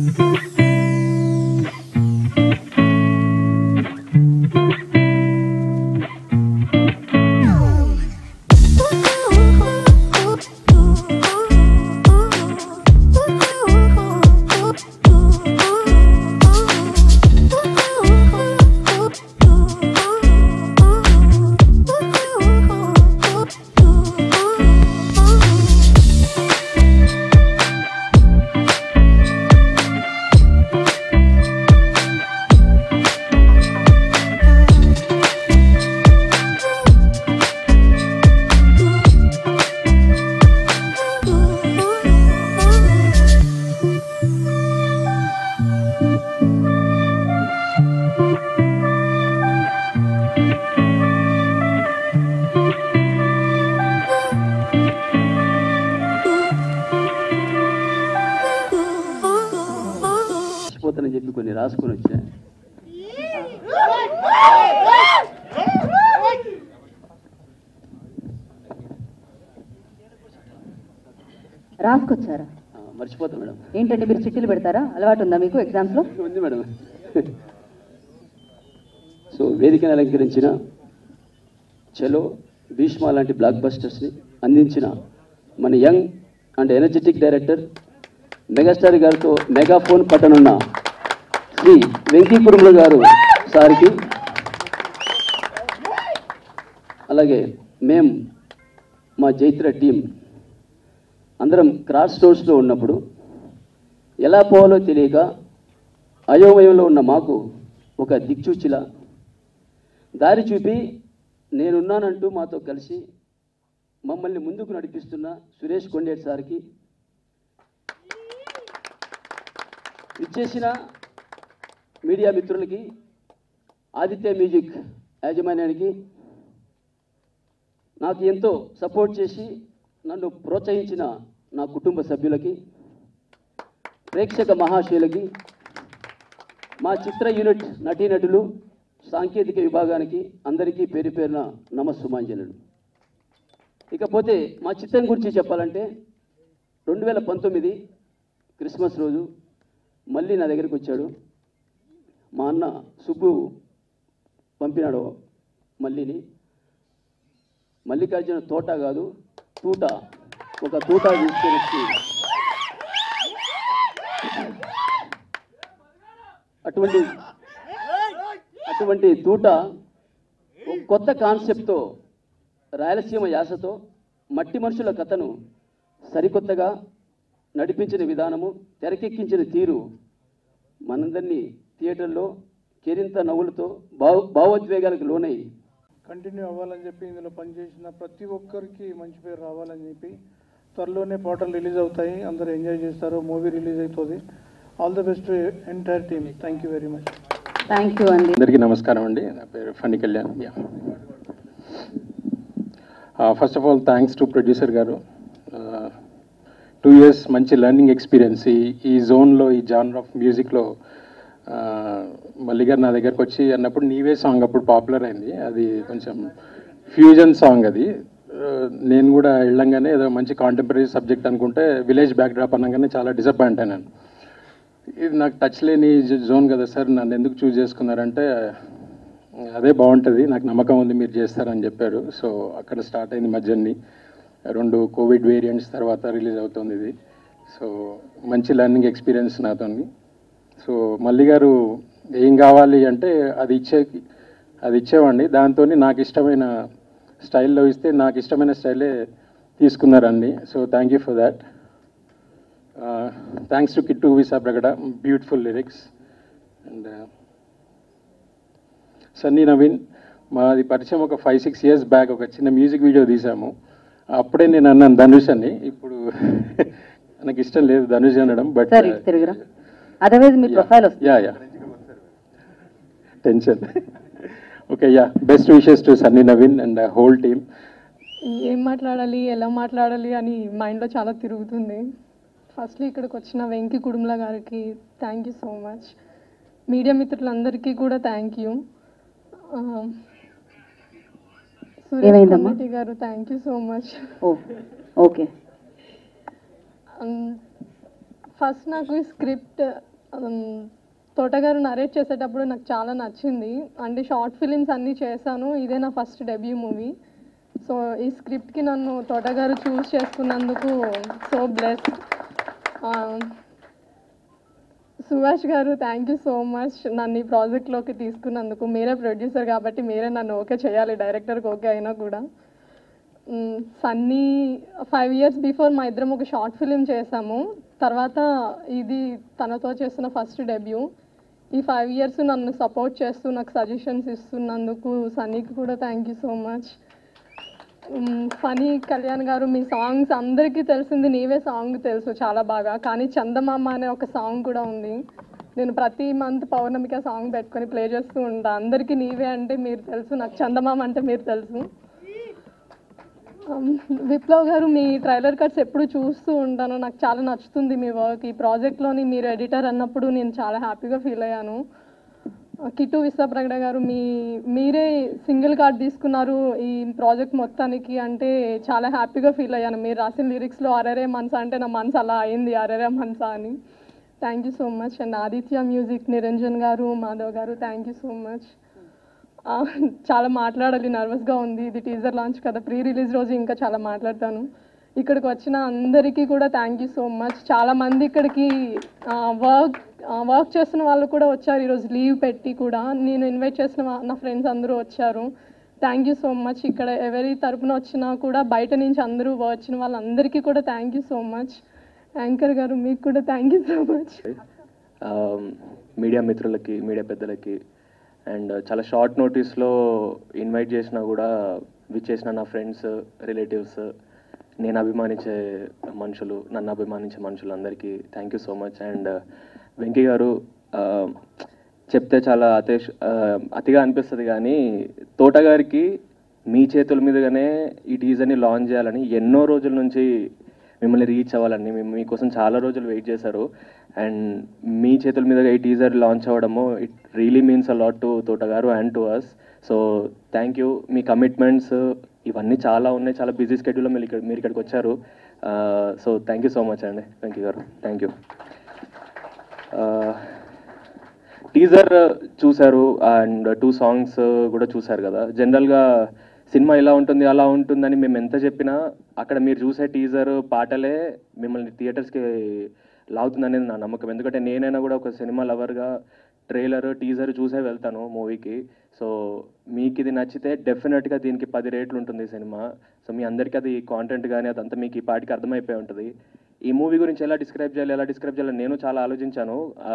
మర్చిపోతానని చెప్పి కొన్ని రాసుకొని వచ్చా రాసుకొచ్చారా ఆ, మర్చిపోతా మేడం ఏంటంటే మీరు చిట్టీలు పెడతారా అలవాటు ఉందా మీకు ఎగ్జామ్స్ లో ఉంది మేడం సో వేదికను అలంకరించిన చలో భీష్మ లాంటి బ్లాక్ బస్టర్స్ని అందించిన మన young and energetic director megastar గారితో మెగాఫోన్ పట్టనున్న శ్రీ వెంకీ కురుములు గారు సార్కి అలాగే మేం మా జైత్ర టీం అందరం క్రాస్ రోడ్స్లో ఉన్నప్పుడు ఎలా పోవాలో తెలియక అయోమయంలో ఉన్న మాకు ఒక దిక్చూచిలా దారి చూపి నేనున్నానంటూ మాతో కలిసి మమ్మల్ని ముందుకు నడిపిస్తున్న సురేష్ కొండేటి సార్కి ఇచ్చేసిన మీడియా మిత్రులకి ఆదిత్య మ్యూజిక్ యాజమాన్యానికి నాకు ఎంతో సపోర్ట్ చేసి నన్ను ప్రోత్సహించిన నా కుటుంబ సభ్యులకి ప్రేక్షక మహాశయులకి మా చిత్ర యూనిట్ నటీనటులు సాంకేతిక విభాగానికి అందరికీ పేరు పేరున నమస్సుమాంజలుడు ఇకపోతే మా చిత్రం గురించి చెప్పాలంటే రెండు వేల పంతొమ్మిది క్రిస్మస్ రోజు మళ్ళీ నా దగ్గరికి వచ్చాడు మా అన్న సుబ్బు పంపినాడు మళ్ళీని మల్లికార్జున తోట కాదు తూట ఒక తూట తీసుకొని వచ్చి అటువంటి అటువంటి తూట ఒక కొత్త కాన్సెప్ట్తో రాయలసీమ యాసతో మట్టి మనుషుల కథను సరికొత్తగా నడిపించిన విధానము తెరకెక్కించిన తీరు మనందరినీ థియేటర్లో కేరింత నవ్వులతో భావ భావోద్వేగాలకు లోనై కంటిన్యూ అవ్వాలని చెప్పి ఇందులో పనిచేసిన ప్రతి ఒక్కరికి మంచి పేరు రావాలని చెప్పి త్వరలోనే పాటలు రిలీజ్ అవుతాయి అందరూ ఎంజాయ్ చేస్తారు మూవీ రిలీజ్ అవుతుంది all the best entire team thank you very much thank you అండి అందరికీ నమస్కారం అండి నా పేరు Phani Kalyan first of all thanks to producer గారు టూ ఇయర్స్ మంచి లెర్నింగ్ ఎక్స్పీరియన్స్ ఈ ఈ జోన్లో ఈ జానర్ ఆఫ్ మ్యూజిక్లో మల్లి గారు నా దగ్గరకు వచ్చి అన్నప్పుడు నీవే సాంగ్ అప్పుడు పాపులర్ అయింది అది కొంచెం ఫ్యూజన్ సాంగ్ అది Uh, నేను కూడా వెళ్ళంగానే ఏదో మంచి కాంటెంపరీ సబ్జెక్ట్ అనుకుంటే విలేజ్ బ్యాక్డ్రాప్ అనగానే చాలా డిసప్పాయింట్ అయినాను ఇది నాకు టచ్ లేని జ- జోన్ కదా సార్ నన్ను ఎందుకు చూజ్ చేసుకున్నారంటే అదే బాగుంటుంది నాకు నమ్మకం ఉంది మీరు చేస్తారని చెప్పారు సో అక్కడ స్టార్ట్ అయింది మా జర్నీ రెండు కోవిడ్ వేరియంట్స్ తర్వాత రిలీజ్ అవుతుంది ఇది సో మంచి లెర్నింగ్ ఎక్స్పీరియన్స్ నాతోని సో మల్లి గారు ఏం కావాలి అంటే అది ఇచ్చే అది ఇచ్చేవాడిని దాంతో నాకు ఇష్టమైన స్టైల్లో ఇస్తే నాకు ఇష్టమైన స్టైలే తీసుకున్నారండి so thank you for that thanks to Kittu Vissapragada beautiful lyrics and Sunny Naveen మాది పరిచయం ఒక ఫైవ్ సిక్స్ ఇయర్స్ బ్యాక్ ఒక చిన్న మ్యూజిక్ వీడియో తీసాము అప్పుడే నేను అన్నాను ధనుష్ అని ఇప్పుడు నాకు ఇష్టం లేదు ధనుష్ అనడం బట్ సార్ ఇటు తిరుగురా అదర్వైజ్ మీ ప్రొఫైల్ వస్తుంది ya ya tension okay ya best wishes to Sunny Naveen and whole team ఏం మాట్లాడాలి ఎలా మాట్లాడాలి అని మైండ్లో చాలా తిరుగుతుంది ఫస్ట్లీ ఇక్కడికి వచ్చిన వెంకి కుడుముల గారికి thank you so much media మిత్రులందరికీ కూడా థ్యాంక్ యూ ఏమైందమ్మా? గారు thank you so much oh okay first నాకు ఈ స్క్రిప్ట్ ఉమ్, తోటగారు నరేట్ చేసేటప్పుడు నాకు చాలా నచ్చింది అంటే షార్ట్ ఫిలిమ్స్ అన్నీ చేశాను ఇదే నా ఫస్ట్ డెబ్యూ మూవీ సో ఈ స్క్రిప్ట్కి నన్ను తోటగారు చూస్ చేసుకున్నందుకు సో బ్లెస్ సుభాష్ గారు థ్యాంక్ యూ సో మచ్ నన్ను ఈ ప్రాజెక్ట్లోకి తీసుకున్నందుకు మీరే ప్రొడ్యూసర్ కాబట్టి మీరే నన్ను ఓకే చేయాలి డైరెక్టర్కి ఓకే అయినా కూడా మ్, సన్నీ ఫైవ్ ఇయర్స్ బిఫోర్ మా ఇద్దరం ఒక షార్ట్ ఫిలిం చేసాము తర్వాత ఇది తనతో చేసిన ఫస్ట్ డెబ్యూ ఈ ఫైవ్ ఇయర్స్ నన్ను సపోర్ట్ చేస్తూ నాకు సజెషన్స్ ఇస్తున్నందుకు సన్నీకి కూడా thank you so much Phani Kalyan గారు మీ సాంగ్స్ అందరికీ తెలిసింది నీవే సాంగ్ తెలుసు చాలా బాగా కానీ చందమామ అనే ఒక సాంగ్ కూడా ఉంది నేను ప్రతి మంత్ పౌర్ణమికి ఆ సాంగ్ పెట్టుకొని ప్లే చేస్తూ ఉంటా అందరికీ నీవే అంటే మీరు తెలుసు నాకు చందమామ అంటే మీరు తెలుసు Um, విప్లవ్ గారు మీ ట్రైలర్ కట్స్ ఎప్పుడు చూస్తూ ఉంటాను నాకు చాలా నచ్చుతుంది మీ వర్క్ ఈ ప్రాజెక్ట్లోని మీరు ఎడిటర్ అన్నప్పుడు నేను చాలా హ్యాపీగా ఫీల్ అయ్యాను కిట్టు విశ్వప్రగడ గారు మీ మీరే సింగిల్ కార్డ్ తీసుకున్నారు ఈ ప్రాజెక్ట్ మొత్తానికి అంటే చాలా హ్యాపీగా ఫీల్ అయ్యాను మీరు రాసిన లిరిక్స్లో అరెరే మనసా అంటే నా మనసు అలా అయింది అరెరే మనసా అని thank you so much and Aditya music Niranjan గారు మాధవ్ గారు థ్యాంక్ యూ సో మచ్ ఆ, చాలా మాట్లాడాలి నర్వస్గా ఉంది ఇది టీజర్ లాంచ్ కదా ప్రీ రిలీజ్ రోజు ఇంకా చాలా మాట్లాడతాను ఇక్కడికి వచ్చిన అందరికీ కూడా థ్యాంక్ యూ సో మచ్ చాలా మంది ఇక్కడికి వర్క్ వర్క్ చేస్తున్న వాళ్ళు కూడా వచ్చారు ఈరోజు లీవ్ పెట్టి కూడా నేను ఇన్వైట్ చేసిన వా- నా ఫ్రెండ్స్ అందరూ వచ్చారు థ్యాంక్ యూ సో మచ్ ఇక్కడ ఎవరి తరపున వచ్చినా కూడా బయట నుంచి అందరూ వచ్చిన వాళ్ళందరికీ కూడా thank you so much anchor గారు మీకు కూడా thank you so much media మిత్రులకి మీడియా పెద్దలకి అండ్ చాలా షార్ట్ నోటీస్లో ఇన్వైట్ చేసినా కూడా విచ్చేసిన నా ఫ్రెండ్స్ రిలేటివ్స్ నేను అభిమానించే మనుషులు నన్ను అభిమానించే మనుషులందరికీ thank you so much and Venky గారు ఆ, చెప్తే చాలా అతేష్ ఆ, అతిగా అనిపిస్తుంది కానీ తోటగారికి మీ చేతుల మీదుగానే ఈ టీజర్ని లాంచ్ చేయాలని ఎన్నో రోజుల నుంచి మిమ్మల్ని రీచ్ అవ్వాలని మేము మీకోసం చాలా రోజులు వెయిట్ చేశారు అండ్ మీ చేతుల మీదుగా ఈ టీజర్ లాంచ్ అవ్వడము it really means a lot to తోటగారు and to us so thank you మీ కమిట్మెంట్స్ ఇవన్నీ చాలా ఉన్నాయి చాలా బిజీ స్కెడ్యూల్లో మీరు ఇక్కడ మీరు ఇక్కడికి వచ్చారు so thank you so much అండి థ్యాంక్ యూ గారు థ్యాంక్ యూ టీజర్ చూశారు అండ్ టూ సాంగ్స్ కూడా చూశారు కదా జనరల్గా సినిమా ఇలా ఉంటుంది అలా ఉంటుందని మేము ఎంత చెప్పినా అక్కడ మీరు చూసే టీజర్ పాటలే మిమ్మల్ని థియేటర్స్కి లాగుతుందనేది నా నమ్మకం ఎందుకంటే నేనైనా కూడా ఒక సినిమా లవర్గా ట్రైలర్ టీజర్ చూసే వెళ్తాను మూవీకి సో మీకు ఇది నచ్చితే డెఫినెట్గా దీనికి పది రేట్లు ఉంటుంది ఈ సినిమా సో మీ అందరికీ అది కాంటెంట్ కానీ అదంతా మీకు ఈ పాటికి అర్థమైపోయి ఉంటుంది ఈ మూవీ గురించి ఎలా డిస్క్రైబ్ చేయాలి ఎలా డిస్క్రైబ్ చేయాలి నేను చాలా ఆలోచించాను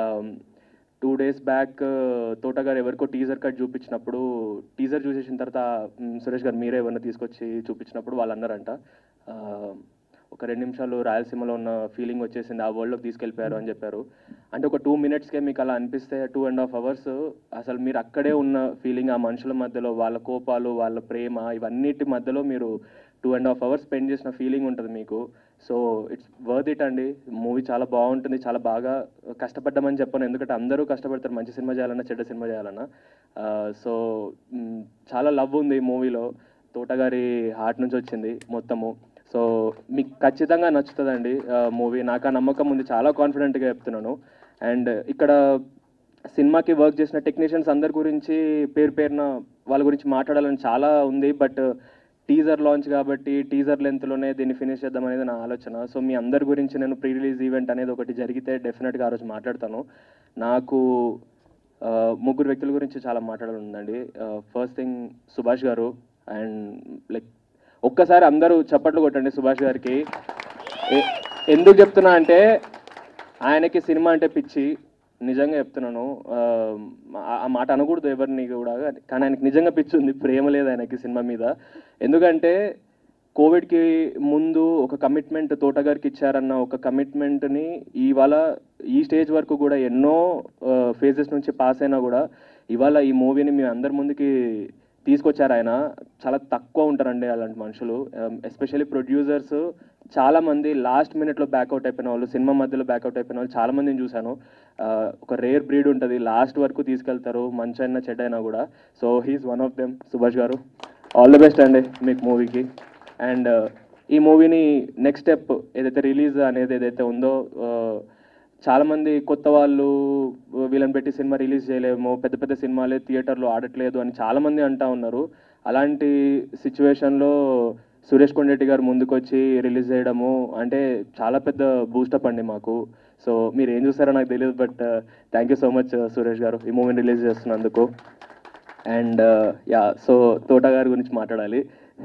టూ డేస్ బ్యాక్ తోట గారు ఎవరికో టీజర్ కట్ చూపించినప్పుడు టీజర్ చూసేసిన తర్వాత మ్, సురేష్ గారు మీరే ఎవరిని తీసుకొచ్చి చూపించినప్పుడు వాళ్ళు అన్నారంట ఆ, ఒక రెండు నిమిషాలు రాయలసీమలో ఉన్న ఫీలింగ్ వచ్చేసింది ఆ వరల్డ్లోకి తీసుకెళ్ళిపోయారు అని చెప్పారు అంటే ఒక టూ మినిట్స్కే మీకు అలా అనిపిస్తే టూ అండ్ హాఫ్ అవర్స్ అసలు మీరు అక్కడే ఉన్న ఫీలింగ్ ఆ మనుషుల మధ్యలో వాళ్ళ కోపాలు వాళ్ళ ప్రేమ ఇవన్నిటి మధ్యలో మీరు two and half hours spend చేసిన ఫీలింగ్ ఉంటుంది మీకు సో ఇట్స్ వర్త్ ఇట్ అండి మూవీ చాలా బాగుంటుంది చాలా బాగా కష్టపడ్డామని చెప్పాను ఎందుకంటే అందరూ కష్టపడతారు మంచి సినిమా చేయాలన్నా చెడ్డ సినిమా చేయాలన్నా సో చాలా లవ్ ఉంది మూవీలో తోటగారి హార్ట్ నుంచి వచ్చింది మొత్తము సో మీకు ఖచ్చితంగా నచ్చుతుందండి మూవీ నాకు ఆ నమ్మకం ఉంది చాలా కాన్ఫిడెంట్గా చెప్తున్నాను అండ్ ఇక్కడ సినిమాకి వర్క్ చేసిన టెక్నీషియన్స్ అందరి గురించి పేరు పేరున వాళ్ళ గురించి మాట్లాడాలని చాలా ఉంది బట్ టీజర్ లాంచ్ కాబట్టి టీజర్ లెంత్లోనే దీన్ని ఫినిష్ చేద్దాం అనేది నా ఆలోచన సో మీ అందరి గురించి నేను ప్రీ రిలీజ్ ఈవెంట్ అనేది ఒకటి జరిగితే డెఫినెట్గా ఆ రోజు మాట్లాడతాను నాకు ఆ, ముగ్గురు వ్యక్తుల గురించి చాలా మాట్లాడాలి ఉందండి ఫస్ట్ థింగ్ సుభాష్ గారు అండ్ లైక్ ఒక్కసారి అందరూ చప్పట్లు కొట్టండి సుభాష్ గారికి ఎ- ఎందుకు చెప్తున్నా అంటే ఆయనకి సినిమా అంటే పిచ్చి నిజంగా చెప్తున్నాను ఆ, ఆ- ఆ మాట అనకూడదు ఎవరిని కూడా కానీ ఆయనకి నిజంగా పిచ్చి ఉంది ప్రేమ లేదు ఆయనకి సినిమా మీద ఎందుకంటే కోవిడ్కి ముందు ఒక కమిట్మెంట్ తోటగారికి ఇచ్చారన్న ఒక కమిట్మెంట్ని ఇవాళ ఈ స్టేజ్ వరకు కూడా ఎన్నో ఫేజెస్ నుంచి పాస్ అయినా కూడా ఇవాళ ఈ మూవీని మీ అందరి ముందుకి తీసుకొచ్చారు ఆయన చాలా తక్కువ ఉంటారండి అలాంటి మనుషులు ఎస్పెషల్లీ ప్రొడ్యూసర్స్ చాలా మంది లాస్ట్ మినిట్లో బ్యాక్అవుట్ అయిపోయిన వాళ్ళు సినిమా మధ్యలో బ్యాక్అవుట్ అయిపోయిన వాళ్ళు చాలా మందిని చూశాను ఆ, ఒక రేర్ బ్రీడ్ ఉంటుంది లాస్ట్ వరకు తీసుకెళ్తారు మంచి అయినా చెడ్డ అయినా కూడా so he's one of them Subhash గారు ఆల్ ది బెస్ట్ అండి మీకు మూవీకి అండ్ ఈ మూవీని నెక్స్ట్ స్టెప్ ఏదైతే రిలీజ్ అనేది ఏదైతే ఉందో ఆ, చాలామంది కొత్త వాళ్ళు వీళ్ళని పెట్టి సినిమా రిలీజ్ చేయలేము పెద్ద పెద్ద సినిమాలే థియేటర్లో ఆడట్లేదు అని చాలామంది అంటా ఉన్నారు అలాంటి సిచ్యువేషన్లో సురేష్ కొండెట్టి గారు ముందుకొచ్చి రిలీజ్ చేయడము అంటే చాలా పెద్ద బూస్టప్ అండి మాకు సో మీరు ఏం చూస్తారో నాకు తెలియదు but thank you so much Suresh గారు ఈ మూవీని రిలీజ్ చేస్తున్నందుకు అండ్ యా సో తోట గారి గురించి మాట్లాడాలి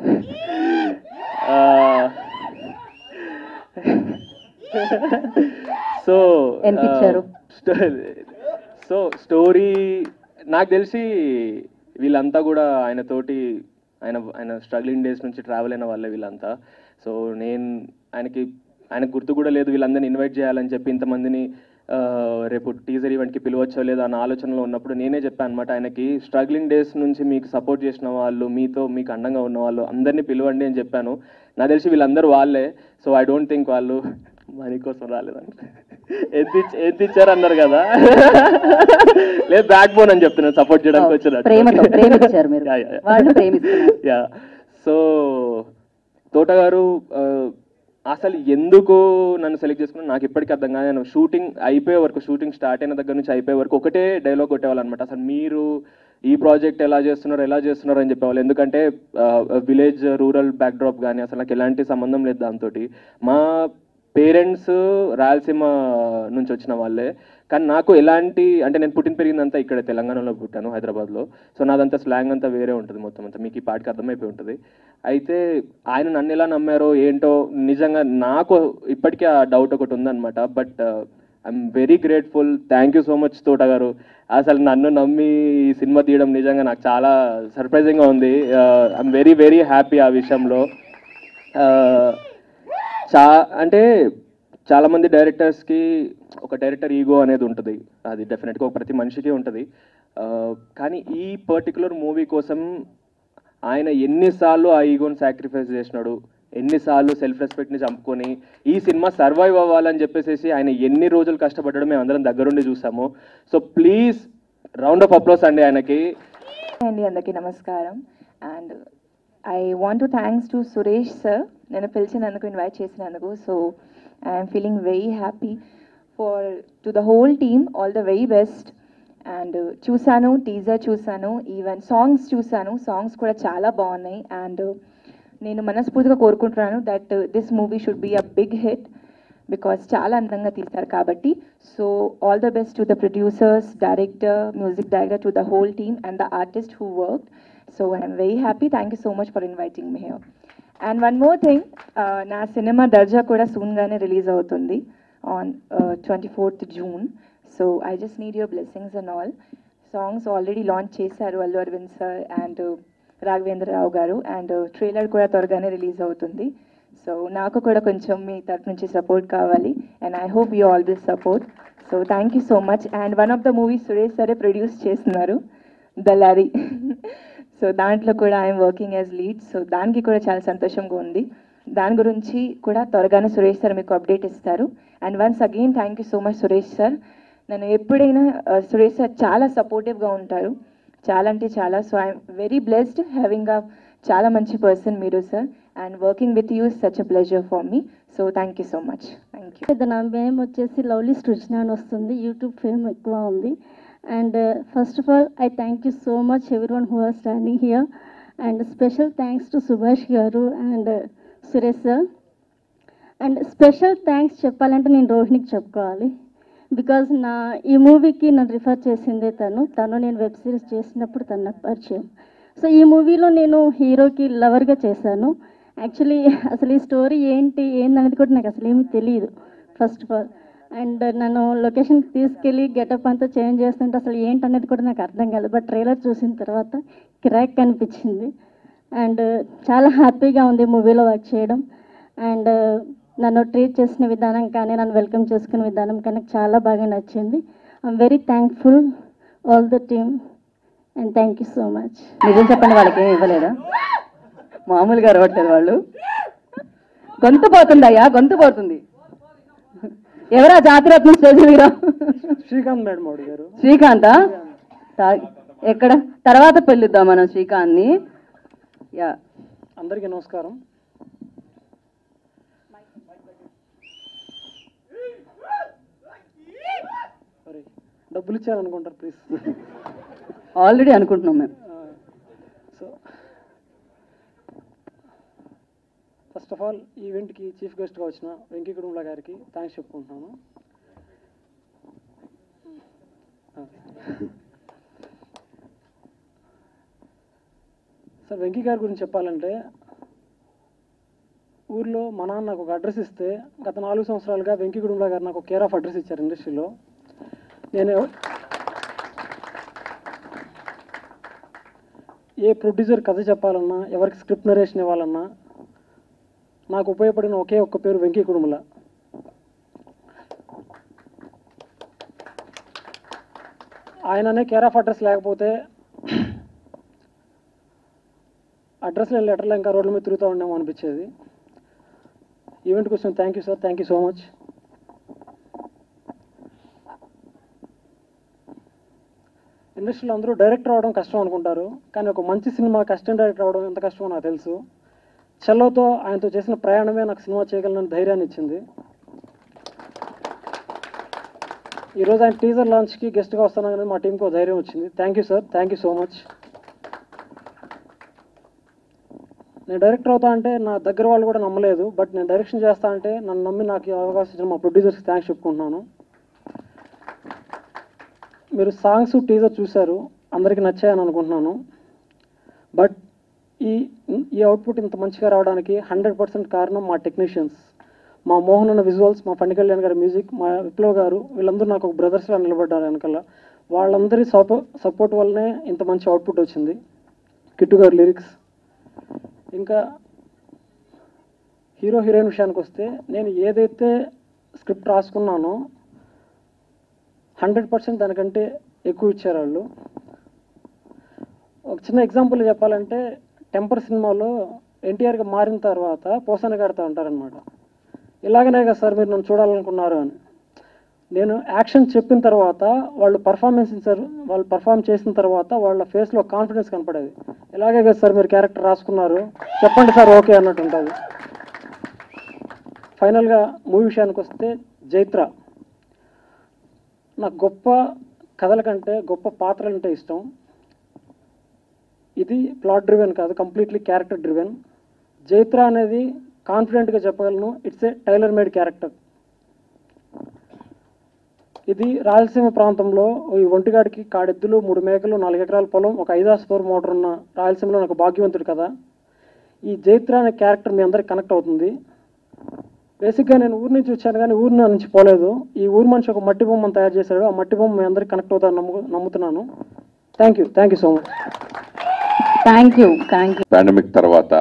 సో ఎంత ఇచ్చారు? సో స్టోరీ నాకు తెలిసి వీళ్ళంతా కూడా ఆయన తోటి ఆయన ఆయన స్ట్రగ్లింగ్ డేస్ నుంచి ట్రావెల్ అయిన వాళ్ళే వీళ్ళంతా సో నేను ఆయనకి ఆయనకు గుర్తు కూడా లేదు వీళ్ళందరినీ ఇన్వైట్ చేయాలని చెప్పి ఇంతమందిని ఆ, రేపు టీజర్ ఈవెంట్కి పిలవచ్చో లేదో అన్న ఆలోచనలో ఉన్నప్పుడు నేనే చెప్పాను అనమాట ఆయనకి స్ట్రగ్లింగ్ డేస్ నుంచి మీకు సపోర్ట్ చేసిన వాళ్ళు మీతో మీకు అండంగా ఉన్న వాళ్ళు అందరినీ పిలవండి అని చెప్పాను నాకు తెలిసి వీళ్ళందరూ వాళ్ళే సో ఐ డోంట్ థింక్ వాళ్ళు మనీ కోసం రాలేదంట ఎంత ఇచ్చి ఎంత ఇచ్చారు అన్నారు కదా లేదు బ్యాక్ బోన్ అని చెప్తున్నాను సపోర్ట్ చేయడానికి వచ్చినట్టు ప్రేమతో ప్రేమించారు మీరు Yeah, yeah, yeah. వాళ్ళు ప్రేమిస్తున్నారు యా సో తోట గారు ఆ, అసలు ఎందుకు నన్ను సెలెక్ట్ చేసుకున్నా నాకు ఇప్పటికీ అర్థం కాదు నేను షూటింగ్ అయిపోయే వరకు షూటింగ్ స్టార్ట్ అయిన దగ్గర నుంచి అయిపోయే వరకు ఒకటే డైలాగ్ కొట్టేవాళ్ళు అనమాట అసలు మీరు ఈ ప్రాజెక్ట్ ఎలా చేస్తున్నారు ఎలా చేస్తున్నారు అని చెప్పేవాళ్ళు ఎందుకంటే విలేజ్ రూరల్ బ్యాక్డ్రాప్ కానీ అసలు నాకు ఎలాంటి సంబంధం లేదు దాంతో మా పేరెంట్స్ రాయలసీమ నుంచి వచ్చిన వాళ్ళే కానీ నాకు ఎలాంటి అంటే నేను పుట్టిన పెరిగిందంతా ఇక్కడ తెలంగాణలో పుట్టాను హైదరాబాద్లో సో నాదంతా స్లాంగ్ అంతా వేరే ఉంటుంది మొత్తం అంతా మీకు ఈ పాటికి అర్థమైపోయి ఉంటుంది అయితే ఆయన నన్ను ఎలా నమ్మారో ఏంటో నిజంగా నాకు ఇప్పటికీ ఆ డౌట్ ఒకటి ఉందన్నమాట but I'm very grateful thank you so much Thota గారు అసలు నన్ను నమ్మి ఈ సినిమా తీయడం నిజంగా నాకు చాలా సర్ప్రైజింగ్గా ఉంది ఐఎమ్ వెరీ వెరీ హ్యాపీ ఆ విషయంలో Uh, చా అంటే చాలా మంది డైరెక్టర్స్కి ఒక డైరెక్టర్ ఈగో అనేది ఉంటుంది అది డెఫినెట్గా ప్రతి మనిషికి ఉంటుంది ఆ, కానీ ఈ పర్టికులర్ మూవీ కోసం ఆయన ఎన్నిసార్లు ఆ ఈగోని సాక్రిఫైస్ చేసినాడు ఎన్నిసార్లు సెల్ఫ్ రెస్పెక్ట్ని చంపుకొని ఈ సినిమా సర్వైవ్ అవ్వాలని చెప్పేసి ఆయన ఎన్ని రోజులు కష్టపడ్డాడో మేము అందరం దగ్గరుండి చూసాము so please round of applause అండి ఆయనకి అండి అందరికీ నమస్కారం and I want to thanks to Suresh sir నేను పిలిచినందుకు ఇన్వైట్ చేసినందుకు so I'm feeling very happy for to the whole team all the very best and చూశాను టీజర్ చూశాను ఈవెన్ సాంగ్స్ చూశాను సాంగ్స్ కూడా చాలా బాగున్నాయి అండ్ నేను మనస్ఫూర్తిగా కోరుకుంటున్నాను that this movie should be a big hit because చాలా అందంగా తీస్తారు కాబట్టి so all the best to the producers director music director to the whole team and the artist who work so I'm very happy thank you so much for inviting me here and one more thing నా సినిమా దర్జా కూడా సూన్గానే release అవుతుంది on twenty fourth June so I just need your blessings and all songs already launch చేశారు Allu Aravind sir and Raghavendra Rao garu and trailer కూడా త్వరగానే release అవుతుంది so నాకు కూడా కొంచెం మీ తరఫు నుంచి సపోర్ట్ కావాలి and I hope you all this support so thank you so much and one of the movies Suresh సరే ప్రొడ్యూస్ చేస్తున్నారు దళారి సో దాంట్లో కూడా I'm working as lead so దానికి కూడా చాలా సంతోషంగా ఉంది దాని గురించి కూడా త్వరగానే సురేష్ సార్ మీకు అప్డేట్ ఇస్తారు and once again thank you so much Suresh sir నన్ను ఎప్పుడైనా ఆ, సురేష్ సార్ చాలా సపోర్టివ్గా ఉంటారు చాలా అంటే చాలా so I'm very blessed having a చాలా మంచి పర్సన్ మీరు sir and working with you such a pleasure for me so thank you so much thank you పెద్ద నా నేమ్ వచ్చేసి లవ్లీ సృజన అని వస్తుంది యూట్యూబ్ ఫేమ్ ఎక్కువ ఉంది and first of all I thank you so much every one who are standing here and special thanks to Subhash గారు and Suresh sir and special thanks చెప్పాలంటే నేను రోహిణికి చెప్పుకోవాలి బికాజ్ నా ఈ మూవీకి నన్ను రిఫర్ చేసిందే తను తను నేను వెబ్ సిరీస్ చేసినప్పుడు తను నాకు పరిచయం సో ఈ మూవీలో నేను హీరోకి లవర్గా చేశాను యాక్చువల్లీ అసలు ఈ స్టోరీ ఏంటి ఏందనేది కూడా నాకు అసలు ఏమీ తెలియదు ఫస్ట్ ఆఫ్ ఆల్ అండ్ నన్ను లొకేషన్కి తీసుకెళ్ళి గెటప్ అంతా చేంజ్ చేస్తుంటే అసలు ఏంటనేది కూడా నాకు అర్థం కాలేదు బట్ ట్రైలర్ చూసిన తర్వాత కిరాక్ అనిపించింది అండ్ చాలా హ్యాపీగా ఉంది మూవీలో వర్క్ చేయడం అండ్ నన్ను ట్రీట్ చేసిన విధానం కానీ నన్ను వెల్కమ్ చేసుకునే విధానం కానీ నాకు చాలా బాగా నచ్చింది I'm very thankful all the team and thank you so much నిజం చెప్పండి వాళ్ళకి ఏమి ఇవ్వలేదా మామూలుగా అరవట్లేదు వాళ్ళు గొంతు పోతుంది అయ్యా గొంతు పోతుంది ఎవరా జాతిరత్నం స్టేజ్ మీద శ్రీకాంత్ మేడం అడిగారు శ్రీకాంతా తా- ఎక్కడ తర్వాత పెళ్ళిద్దాం మనం శ్రీకాంత్ని యా అందరికీ నమస్కారం డబ్బులు ఇచ్చారనుకుంటారు ప్లీజ్ ఆల్రెడీ అనుకుంటున్నాం మేము సో ఫస్ట్ ఆఫ్ ఆల్ ఈ ఈవెంట్కి చీఫ్ గెస్ట్గా వచ్చిన వెంకీ కుటుంబల గారికి థ్యాంక్స్ చెప్పుకుంటున్నాను సార్ వెంకీ గారి గురించి చెప్పాలంటే ఊర్లో మా నాన్న నాకు ఒక అడ్రస్ ఇస్తే గత నాలుగు సంవత్సరాలుగా వెంకీ కుటుంబల గారు నాకు కేర్ ఆఫ్ అడ్రస్ ఇచ్చారు ఇండస్ట్రీలో నేను ఏ ప్రొడ్యూసర్ కథ చెప్పాలన్నా ఎవరికి స్క్రిప్ట్ నరేషన్ ఇవ్వాలన్నా నాకు ఉపయోగపడిన ఒకే ఒక్క పేరు వెంకీ కుడుముల ఆయననే కేర్ ఆఫ్ అడ్రస్ లేకపోతే అడ్రస్ లేని లెటర్లు ఇంకా రోడ్ల మీద తిరుగుతూ ఉండేమో అనిపించేది ఈవెంట్ కోసం thank you sir thank you so much ఇండస్ట్రీలో అందరూ డైరెక్టర్ అవడం కష్టం అనుకుంటారు కానీ ఒక మంచి సినిమా కష్టం డైరెక్టర్ అవడం ఎంత కష్టమో నాకు తెలుసు చెల్లోతో ఆయనతో చేసిన ప్రయాణమే నాకు సినిమా చేయగలనని ధైర్యాన్ని ఇచ్చింది ఈరోజు ఆయన టీజర్ లాంచ్కి గెస్ట్గా వస్తానని మా టీంకి ఒక ధైర్యం వచ్చింది thank you sir thank you so much నేను డైరెక్టర్ అవుతా అంటే నా దగ్గర వాళ్ళు కూడా నమ్మలేదు బట్ నేను డైరెక్షన్ చేస్తా అంటే నన్ను నమ్మి నాకు ఈ అవకాశం ఇచ్చిన మా ప్రొడ్యూసర్స్కి థ్యాంక్స్ చెప్పుకుంటున్నాను మీరు సాంగ్స్ టీజర్ చూశారు అందరికీ నచ్చాయని అనుకుంటున్నాను బట్ ఈ ఈ అవుట్పుట్ ఇంత మంచిగా రావడానికి హండ్రెడ్ పర్సెంట్ కారణం మా టెక్నీషియన్స్ మా మోహన్ అన్న విజువల్స్ మా పండి కళ్యాణ్ గారి మ్యూజిక్ మా విప్లవ్ గారు వీళ్ళందరూ నాకు ఒక బ్రదర్స్లా నిలబడ్డారు వెనకాల వాళ్ళందరి సపో సపోర్ట్ వల్లనే ఇంత మంచి అవుట్పుట్ వచ్చింది కిట్టు గారి లిరిక్స్ ఇంకా హీరో హీరోయిన్ విషయానికి వస్తే నేను ఏదైతే స్క్రిప్ట్ రాసుకున్నానో హండ్రెడ్ పర్సెంట్ దానికంటే ఎక్కువ ఇచ్చారు వాళ్ళు ఒక చిన్న ఎగ్జాంపుల్ చెప్పాలంటే టెంపర్ సినిమాలో ఎన్టీఆర్గా మారిన తర్వాత పోసాన కడతా ఉంటారనమాట ఇలాగనే కదా సార్ మీరు నన్ను చూడాలనుకున్నారు అని నేను యాక్షన్ చెప్పిన తర్వాత వాళ్ళు పర్ఫార్మెన్స్ ఇచ్చారు వాళ్ళు పర్ఫామ్ చేసిన తర్వాత వాళ్ళ ఫేస్లో కాన్ఫిడెన్స్ కనపడేది ఇలాగే కదా సార్ మీరు క్యారెక్టర్ రాసుకున్నారు చెప్పండి సార్ ఓకే అన్నట్టు ఉంటుంది ఫైనల్గా మూవీ విషయానికి వస్తే జైత్ర నాకు గొప్ప కథల కంటే గొప్ప పాత్రలు అంటే ఇష్టం ఇది ప్లాట్ డ్రివెన్ కాదు కంప్లీట్లీ క్యారెక్టర్ డ్రివెన్ జైత్ర అనేది కాన్ఫిడెంట్గా చెప్పగలను it's a tailor made character ఇది రాయలసీమ ప్రాంతంలో ఈ ఒంటిగాడికి కాడెద్దులు మూడు మేకలు నాలుగు ఎకరాల పొలం ఒక ఐదాస్ ఫోర్ మోటార్ ఉన్న రాయలసీమలో నాకు భాగ్యవంతుడు కదా ఈ జైత్ర అనే క్యారెక్టర్ మీ అందరికి కనెక్ట్ అవుతుంది బేసిక్గా నేను ఊరి నుంచి వచ్చాను కానీ ఊరి నుంచి పోలేదు ఈ ఊరు మనిషి ఒక మట్టి బొమ్మను తయారు చేశాడు ఆ మట్టి బొమ్మ మీ అందరికి కనెక్ట్ అవుతాను నమ్ము నమ్ముతున్నాను thank you thank you so much thank you thank you pandemic తర్వాత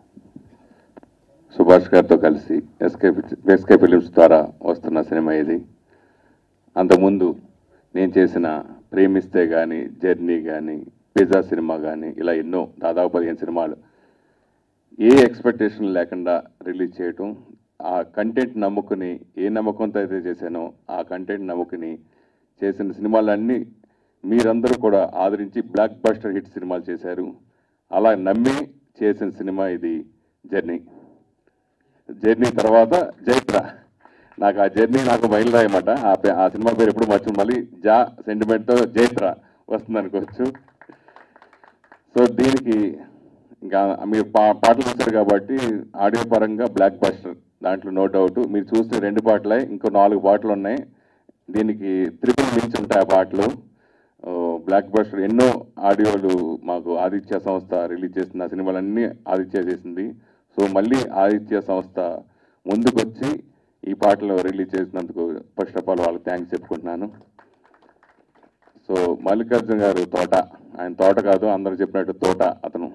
సుభాష్ గారితో కలిసి ఎస్కే ఎస్కే ఫిలిమ్స్ ద్వారా వస్తున్న సినిమా ఇది అంతకుముందు నేను చేసిన ప్రేమిస్తే కానీ జర్నీ కానీ పిజ్జా సినిమా కానీ ఇలా ఎన్నో దాదాపు పదిహేను సినిమాలు ఏ ఎక్స్పెక్టేషన్ లేకుండా రిలీజ్ చేయటం ఆ కంటెంట్ నమ్ముకుని ఏ నమ్మకంతో అయితే చేశానో ఆ కంటెంట్ నమ్ముకుని చేసిన సినిమాలన్నీ మీరందరూ కూడా ఆదరించి బ్లాక్ బస్టర్ హిట్ సినిమాలు చేశారు అలా నమ్మి చేసిన సినిమా ఇది జర్నీ జర్నీ తర్వాత జైత్ర నాకు ఆ జర్నీ నాకు బయలుదేరమాట ఆ పే- ఆ సినిమా పేరు ఎప్పుడు మర్చి మళ్ళీ జా సెంటిమెంట్తో జైత్ర వస్తుంది అనుకోవచ్చు సో దీనికి ఇంకా మీరు పా పాటలు చూస్తారు కాబట్టి ఆడియో పరంగా బ్లాక్ బస్టర్ దాంట్లో నో డౌట్ మీరు చూస్తే రెండు పాటలే ఇంకో నాలుగు పాటలు ఉన్నాయి దీనికి త్రిపుల్ మించి ఉంటాయి ఆ పాటలు ఓ, బ్లాక్ బస్టర్ ఎన్నో ఆడియోలు మాకు ఆదిత్య సంస్థ రిలీజ్ చేసిన సినిమాలన్నీ ఆదిత్య చేసింది సో మళ్ళీ ఆదిత్య సంస్థ ముందుకొచ్చి ఈ పాటలు రిలీజ్ చేసినందుకు ఫస్ట్ ఆఫ్ ఆల్ వాళ్ళకి థ్యాంక్స్ చెప్పుకుంటున్నాను సో మల్లికార్జున గారు తోట ఆయన తోట కాదు అందరూ చెప్పినట్టు తోట అతను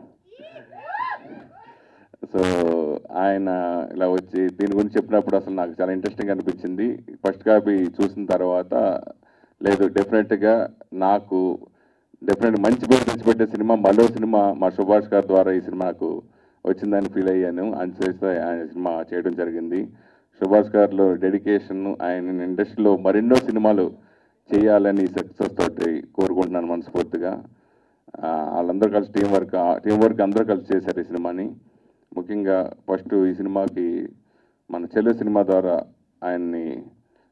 సో ఆయన ఇలా వచ్చి దీని గురించి చెప్పినప్పుడు అసలు నాకు చాలా ఇంట్రెస్టింగ్ అనిపించింది ఫస్ట్ కాపీ చూసిన తర్వాత లేదు డెఫినెట్గా నాకు డెఫినెట్ మంచి పేరు తెచ్చిపెట్టే సినిమా మరో సినిమా మా సుభాష్ గారి ద్వారా ఈ సినిమాకు వచ్చిందని ఫీల్ అయ్యాను అంచేస్తే ఆయన సినిమా చేయడం జరిగింది సుభాష్ గారిలో డెడికేషన్ ఆయన ఇండస్ట్రీలో మరెన్నో సినిమాలు చేయాలని సక్సెస్ తోటి కోరుకుంటున్నాను మనస్ఫూర్తిగా ఆ, వాళ్ళందరూ కలిసి టీం వర్క్ టీం వర్క్ అందరూ కలిసి చేశారు ఈ సినిమాని ముఖ్యంగా ఫస్ట్ ఈ సినిమాకి మన చెల్లు సినిమా ద్వారా ఆయన్ని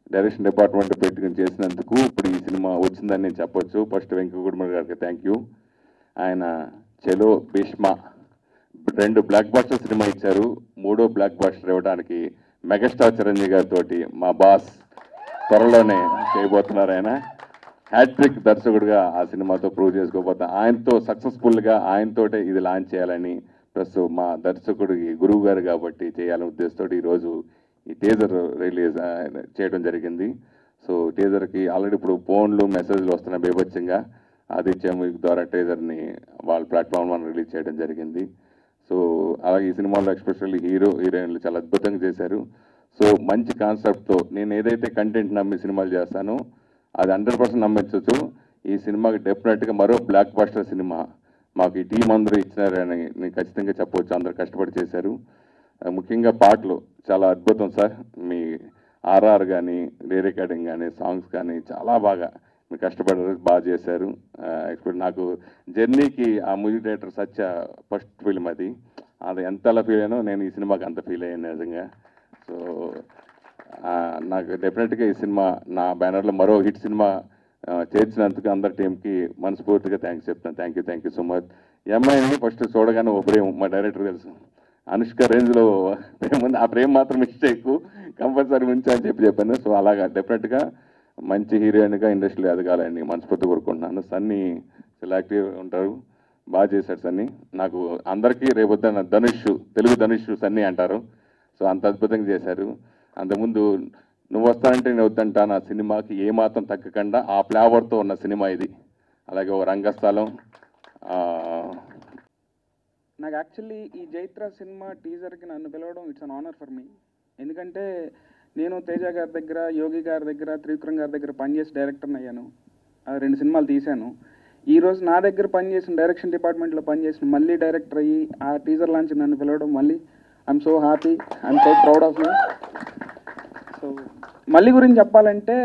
డైరెక్షన్ డిపార్ట్మెంట్ పెట్టుకుని చేసినందుకు ఇప్పుడు ఈ సినిమా వచ్చిందని నేను చెప్పొచ్చు ఫస్ట్ వెంకటగుడిమల్ గారికి థ్యాంక్ యూ ఆయన చెలో భీష్మ రెండు బ్లాక్ బాస్టర్ సినిమా ఇచ్చారు మూడో బ్లాక్ బాస్టర్ ఇవ్వడానికి మెగాస్టార్ చిరంజీవి గారితో మా బాస్ త్వరలోనే చేయబోతున్నారు ఆయన హ్యాట్రిక్ దర్శకుడిగా ఆ సినిమాతో ప్రూవ్ చేసుకోబోతా ఆయనతో సక్సెస్ఫుల్గా ఆయనతోటే ఇది లాంచ్ చేయాలని ప్లస్ మా దర్శకుడికి గురువు గారు కాబట్టి చేయాలనే ఉద్దేశంతో ఈరోజు ఈ టీజర్ రిలీజ్ ఆ, చేయడం జరిగింది సో టీజర్కి ఆల్రెడీ ఇప్పుడు ఫోన్లు మెసేజ్లు వస్తున్నాయి బేబత్యంగా ఆదిత్య మ్యూజిక్ ద్వారా టీజర్ని వాళ్ళ ప్లాట్ఫామ్ మనం రిలీజ్ చేయడం జరిగింది సో అలాగే ఈ సినిమాలో ఎస్పెషల్లీ హీరో హీరోయిన్లు చాలా అద్భుతంగా చేశారు సో మంచి కాన్సెప్ట్తో నేను ఏదైతే కంటెంట్ నమ్మి సినిమాలు చేస్తానో అది హండ్రెడ్ పర్సెంట్ నమ్మించవచ్చు ఈ సినిమాకి డెఫినెట్గా మరో బ్లాక్ బస్టర్ సినిమా మాకు ఈ టీం అందరూ ఇచ్చినారని నేను ఖచ్చితంగా చెప్పవచ్చు అందరు కష్టపడి చేశారు ఆ, ముఖ్యంగా పాటలు చాలా అద్భుతం సార్ మీ ఆర్ఆర్ కానీ రీ రికార్డింగ్ కానీ సాంగ్స్ కానీ చాలా బాగా మీరు కష్టపడారు బాగా చేశారు ఎక్స్పెక్ట్ నాకు జర్నీకి ఆ music director Satya first film అది అది ఎంత అలా ఫీల్ అయ్యానో నేను ఈ సినిమాకి అంత ఫీల్ అయ్యాను నిజంగా సో ఆ, నాకు డెఫినెట్గా ఈ సినిమా నా బ్యానర్లో మరో హిట్ సినిమా ఆ, చేర్చినందుకు అందరి టీంకి మనస్ఫూర్తిగా థ్యాంక్స్ చెప్తాను thank you thank you so much ఈ అమ్మాయిని ఫస్ట్ చూడగానే ఓ ప్రేమ మా డైరెక్టర్ తెలుసు అనుష్క రేంజ్లో ప్రేమ ఉంది ఆ ప్రేమ మాత్రం మిస్టేక్ కంపల్సరీ ఉంచా అని చెప్పి చెప్పాను సో అలాగా డెఫినెట్గా మంచి హీరోయిన్గా ఇండస్ట్రీలో ఎదగాలని మనస్ఫూర్తి కోరుకుంటున్నాను సన్నీ చాలా యాక్టివ్ ఉంటారు బాగా చేశాడు సన్నీ నాకు అందరికీ రేపొద్దున ధనుష్ తెలుగు ధనుష్ సన్నీ అంటారు సో అంత అద్భుతంగా చేశారు అంతకుముందు నువ్వు వస్తానంటే నేను వద్దంటా నా సినిమాకి ఏమాత్రం తగ్గకుండా ఆ ఫ్లేవర్తో ఉన్న సినిమా ఇది అలాగే ఒక రంగస్థలం ఆ, నాకు యాక్చువల్లీ ఈ జైత్ర సినిమా టీజర్కి నన్ను పిలవడం it's an honour for me ఎందుకంటే నేను తేజ గారి దగ్గర యోగి గారి దగ్గర త్రివిక్రమ్ గారి దగ్గర పనిచేసి డైరెక్టర్ని అయ్యాను ఆ రెండు సినిమాలు తీశాను ఈ రోజు నా దగ్గర పనిచేసిన డైరెక్షన్ డిపార్ట్మెంట్లో పనిచేసిన మళ్ళీ డైరెక్టర్ అయ్యి ఆ టీజర్ లాంచ్ నన్ను పిలవడం మళ్ళీ I'm so happy I'm so proud of you so మళ్ళీ గురించి చెప్పాలంటే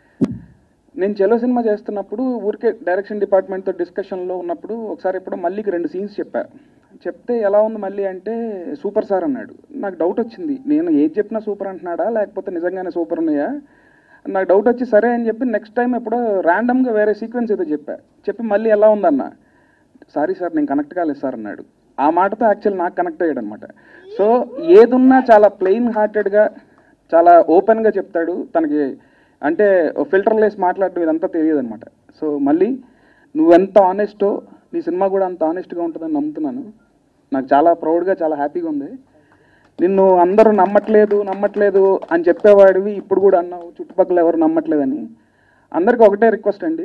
నేను చెలో సినిమా చేస్తున్నప్పుడు ఊరికే డైరెక్షన్ డిపార్ట్మెంట్తో డిస్కషన్లో ఉన్నప్పుడు ఒకసారి ఎప్పుడో మళ్ళీకి రెండు సీన్స్ చెప్పా చెప్తే ఎలా ఉంది మళ్ళీ అంటే సూపర్ సార్ అన్నాడు నాకు డౌట్ వచ్చింది నేను ఏది చెప్పినా సూపర్ అంటున్నాడా లేకపోతే నిజంగానే సూపర్ ఉన్నాయా నాకు డౌట్ వచ్చి సరే అని చెప్పి నెక్స్ట్ టైం ఎప్పుడో ర్యాండమ్గా వేరే సీక్వెన్స్ ఏదో చెప్పా చెప్పి మళ్ళీ ఎలా ఉందన్న సారీ సార్ నేను కనెక్ట్ కాలేదు సార్ అన్నాడు ఆ మాటతో యాక్చువల్ నాకు కనెక్ట్ అయ్యాడు అనమాట సో ఏదున్నా చాలా ప్లెయిన్ హార్టెడ్గా చాలా ఓపెన్గా చెప్తాడు తనకి అంటే ఫిల్టర్ లేసి మాట్లాడడం ఇదంతా తెలియదు అనమాట సో మళ్ళీ నువ్వెంత ఆనెస్టో నీ సినిమా కూడా అంత ఆనెస్ట్గా ఉంటుందని నమ్ముతున్నాను నాకు చాలా ప్రౌడ్గా చాలా హ్యాపీగా ఉంది నిన్ను అందరూ నమ్మట్లేదు నమ్మట్లేదు అని చెప్పేవాడివి ఇప్పుడు కూడా అన్నావు చుట్టుపక్కల ఎవరు నమ్మట్లేదని అందరికీ ఒకటే రిక్వెస్ట్ అండి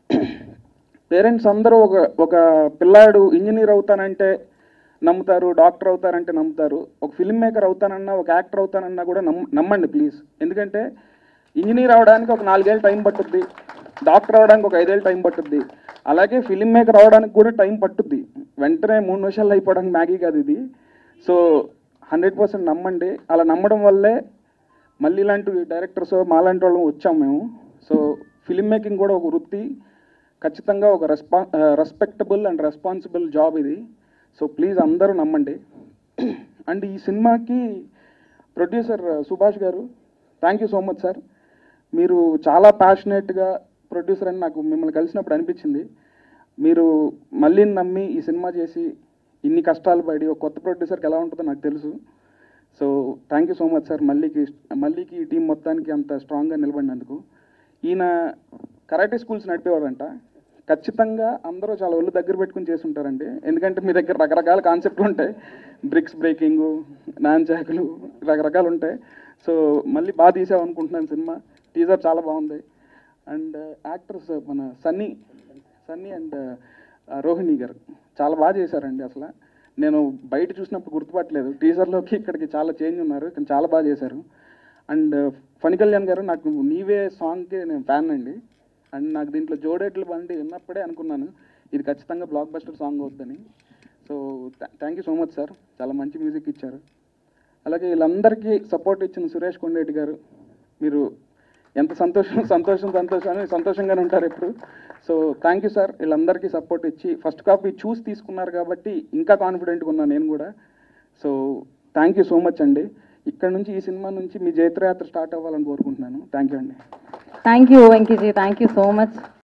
పేరెంట్స్ అందరూ ఒక ఒక పిల్లాడు ఇంజనీర్ అవుతానంటే నమ్ముతారు డాక్టర్ అవుతారంటే నమ్ముతారు ఒక ఫిల్మ్ మేకర్ అవుతానన్నా ఒక యాక్టర్ అవుతానన్నా కూడా నమ్మ నమ్మండి ప్లీజ్ ఎందుకంటే ఇంజనీర్ అవడానికి ఒక నాలుగేళ్ళు టైం పట్టుద్ది డాక్టర్ అవడానికి ఒక ఐదేళ్ళు టైం పట్టుద్ది అలాగే ఫిల్మ్ మేకర్ అవడానికి కూడా టైం పట్టుద్ది వెంటనే మూడు నిమిషాలు అయిపోవడానికి మ్యాగీ కాదు ఇది సో హండ్రెడ్ పర్సెంట్ నమ్మండి అలా నమ్మడం వల్లే మళ్ళీ ఇలాంటి డైరెక్టర్స్ మాలాంటి వాళ్ళం వచ్చాం మేము సో ఫిల్మ్ మేకింగ్ కూడా ఒక వృత్తి ఖచ్చితంగా ఒక రెస్పా రెస్పెక్టబుల్ అండ్ రెస్పాన్సిబుల్ జాబ్ ఇది సో ప్లీజ్ అందరూ నమ్మండి అండ్ ఈ సినిమాకి ప్రొడ్యూసర్ సుభాష్ గారు thank you so much sir మీరు చాలా ప్యాషనేట్గా ప్రొడ్యూసర్ అని నాకు మిమ్మల్ని కలిసినప్పుడు అనిపించింది మీరు మళ్ళీ నమ్మి ఈ సినిమా చేసి ఇన్ని కష్టాలు పడి ఒక కొత్త ప్రొడ్యూసర్కి ఎలా ఉంటుందో నాకు తెలుసు so thank you so much sir మళ్ళీకి మళ్ళీకి ఈ టీం మొత్తానికి అంత స్ట్రాంగ్గా నిలబడినందుకు ఈయన కరాటే స్కూల్స్ నడిపేవాడంట ఖచ్చితంగా అందరూ చాలా ఒళ్ళు దగ్గర పెట్టుకుని చేసి ఉంటారండి ఎందుకంటే మీ దగ్గర రకరకాల కాన్సెప్ట్లు ఉంటాయి బ్రిక్స్ బ్రేకింగ్ నాన్ చాకులు రకరకాలు ఉంటాయి సో మళ్ళీ బాగా తీసావు అనుకుంటున్నాను సినిమా టీజర్ చాలా బాగుంది అండ్ యాక్టర్స్ మన సన్నీ సన్నీ అండ్ రోహిణి గారు చాలా బాగా చేశారండి అసలు నేను బయట చూసినప్పుడు గుర్తుపట్టలేదు టీజర్లోకి ఇక్కడికి చాలా చేంజ్ ఉన్నారు కానీ చాలా బాగా చేశారు అండ్ ఫణి కళ్యాణ్ గారు నాకు నీవే సాంగ్కి నేను ఫ్యాన్ అండి అండ్ నాకు దీంట్లో జోడేట్లు బండి విన్నప్పుడే అనుకున్నాను ఇది ఖచ్చితంగా బ్లాక్ బస్టర్ సాంగ్ అవుతుందని so thank you so much sir చాలా మంచి మ్యూజిక్ ఇచ్చారు అలాగే వీళ్ళందరికీ సపోర్ట్ ఇచ్చిన సురేష్ కొండేటి గారు మీరు ఎంత సంతోషం సంతోషం సంతోషం అని సంతోషంగానే ఉంటారు ఎప్పుడు సో థ్యాంక్ యూ సార్ వీళ్ళందరికీ సపోర్ట్ ఇచ్చి ఫస్ట్ కాపీ చూసి తీసుకున్నారు కాబట్టి ఇంకా కాన్ఫిడెంట్గా ఉన్నాను నేను కూడా so thank you so much అండి ఇక్కడ నుంచి ఈ సినిమా నుంచి మీ జైత్రయాత్ర స్టార్ట్ అవ్వాలని కోరుకుంటున్నాను థ్యాంక్ యూ అండి thank you Venkyji thank you so much